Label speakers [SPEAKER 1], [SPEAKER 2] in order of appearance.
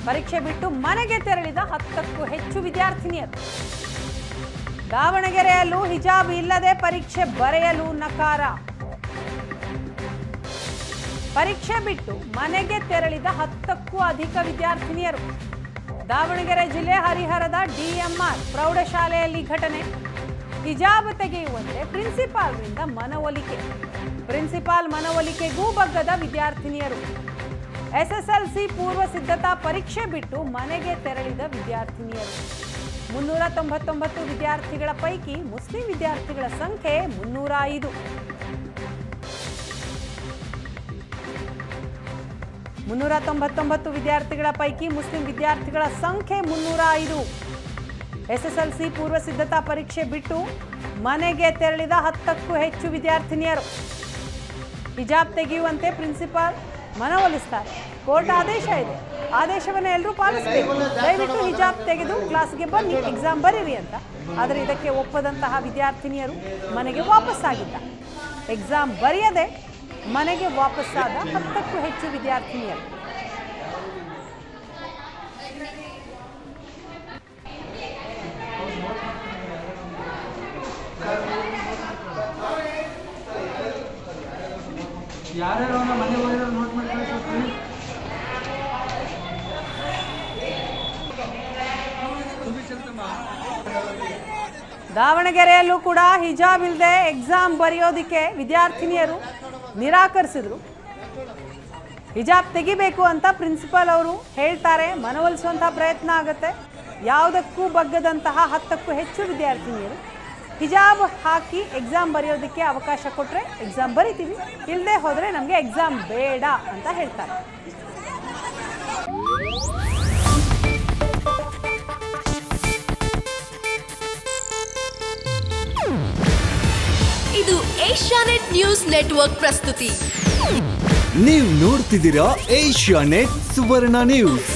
[SPEAKER 1] ಪರೀಕ್ಷೆ ಬಿಟ್ಟು ಮನೆಗೆ ತೆರಳಿದ ಹತ್ತಕ್ಕೂ ಹೆಚ್ಚು ವಿದ್ಯಾರ್ಥಿನಿಯರು ದಾವಣಗೆರೆಯಲ್ಲೂ ಹಿಜಾಬ್ ಇಲ್ಲದೆ ಪರೀಕ್ಷೆ ಬರೆಯಲು ನಕಾರ ಪರೀಕ್ಷೆ ಬಿಟ್ಟು ಮನೆಗೆ ತೆರಳಿದ ಹತ್ತಕ್ಕೂ ಅಧಿಕ ವಿದ್ಯಾರ್ಥಿನಿಯರು ದಾವಣಗೆರೆ ಜಿಲ್ಲೆ ಹರಿಹರದ ಡಿಎಂಆರ್ ಪ್ರೌಢಶಾಲೆಯಲ್ಲಿ ಘಟನೆ ಹಿಜಾಬ್ ತೆಗೆಯುವಂತೆ ಪ್ರಿನ್ಸಿಪಾಲ್ರಿಂದ ಮನವೊಲಿಕೆ ಪ್ರಿನ್ಸಿಪಾಲ್ ಮನವೊಲಿಕೆಗೂ ಬಗ್ಗದ ವಿದ್ಯಾರ್ಥಿನಿಯರು ಎಸ್ಎಸ್ಎಲ್ಸಿ ಪೂರ್ವ ಸಿದ್ಧತಾ ಪರೀಕ್ಷೆ ಬಿಟ್ಟು ಮನೆಗೆ ತೆರಳಿದ ವಿದ್ಯಾರ್ಥಿನಿಯರು ಮುನ್ನೂರ ತೊಂಬತ್ತೊಂಬತ್ತು ವಿದ್ಯಾರ್ಥಿಗಳ ಪೈಕಿ ಮುಸ್ಲಿಂ ವಿದ್ಯಾರ್ಥಿಗಳ ಸಂಖ್ಯೆ ಮುನ್ನೂರ ಐದು ಮುನ್ನೂರ ತೊಂಬತ್ತೊಂಬತ್ತು ವಿದ್ಯಾರ್ಥಿಗಳ ಪೈಕಿ ಮುಸ್ಲಿಂ ವಿದ್ಯಾರ್ಥಿಗಳ ಸಂಖ್ಯೆ ಮುನ್ನೂರ ಐದು ಎಸ್ಎಸ್ಎಲ್ಸಿ ಪೂರ್ವ ಸಿದ್ಧತಾ ಪರೀಕ್ಷೆ ಬಿಟ್ಟು ಮನೆಗೆ ತೆರಳಿದ ಹತ್ತಕ್ಕೂ ಹೆಚ್ಚು ವಿದ್ಯಾರ್ಥಿನಿಯರು ಹಿಜಾಬ್ ತೆಗೆಯುವಂತೆ ಪ್ರಿನ್ಸಿಪಾಲ್ ಮನವೊಲಿಸ್ತಾರೆ ಕೋರ್ಟ್ ಆದೇಶ ಇದೆ ಆದೇಶವನ್ನು ಎಲ್ಲರೂ ಪಾಲಿಸಬೇಕು ದಯವಿಟ್ಟು ಹಿಜಾಬ್ ತೆಗೆದು ಕ್ಲಾಸ್ಗೆ ಬನ್ನಿ ಎಕ್ಸಾಮ್ ಬರೀರಿ ಅಂತ ಆದರೆ ಇದಕ್ಕೆ ಒಪ್ಪದಂತಹ ವಿದ್ಯಾರ್ಥಿನಿಯರು ಮನೆಗೆ ವಾಪಸ್ಸಾಗಿದ್ದ ಎಕ್ಸಾಮ್ ಬರೆಯದೆ ಮನೆಗೆ ವಾಪಸ್ಸಾದ ಹತ್ತಕ್ಕೂ ಹೆಚ್ಚು ವಿದ್ಯಾರ್ಥಿನಿಯರು
[SPEAKER 2] ಯಾರ್ಯಾರು ಅವನ ಮನೆ ಹೋಗಿರೋ ನೋಟ್ ಮಾಡಿ ಕಳಿಸ್ತೀನಿ
[SPEAKER 1] ದಾವಣಗೆರೆಯಲ್ಲೂ ಕೂಡ ಹಿಜಾಬ್ ಇಲ್ಲದೆ ಎಕ್ಸಾಮ್ ಬರೆಯೋದಕ್ಕೆ ವಿದ್ಯಾರ್ಥಿನಿಯರು ನಿರಾಕರಿಸಿದ್ರು ಹಿಜಾಬ್ ತೆಗಿಬೇಕು ಅಂತ ಪ್ರಿನ್ಸಿಪಾಲ್ ಅವರು ಹೇಳ್ತಾರೆ ಮನವೊಲಿಸುವಂಥ ಪ್ರಯತ್ನ ಆಗುತ್ತೆ ಯಾವುದಕ್ಕೂ ಬಗ್ಗದಂತಹ ಹತ್ತಕ್ಕೂ ಹೆಚ್ಚು ವಿದ್ಯಾರ್ಥಿನಿಯರು ಹಿಜಾಬ್ ಹಾಕಿ ಎಕ್ಸಾಮ್ ಬರೆಯೋದಕ್ಕೆ ಅವಕಾಶ ಕೊಟ್ಟರೆ ಎಕ್ಸಾಮ್ ಬರಿತೀವಿ ಇಲ್ಲದೆ ಹೋದರೆ ನಮಗೆ ಎಕ್ಸಾಮ್ ಬೇಡ ಅಂತ ಹೇಳ್ತಾರೆ
[SPEAKER 3] ಇದು ಏಷ್ಯಾನೆಟ್ ನ್ಯೂಸ್ ನೆಟ್ವರ್ಕ್ ಪ್ರಸ್ತುತಿ
[SPEAKER 4] ನೀವು ನೋಡ್ತಿದ್ದೀರಾ ಏಷ್ಯಾ ನೆಟ್ ಸುವರ್ಣ ನ್ಯೂಸ್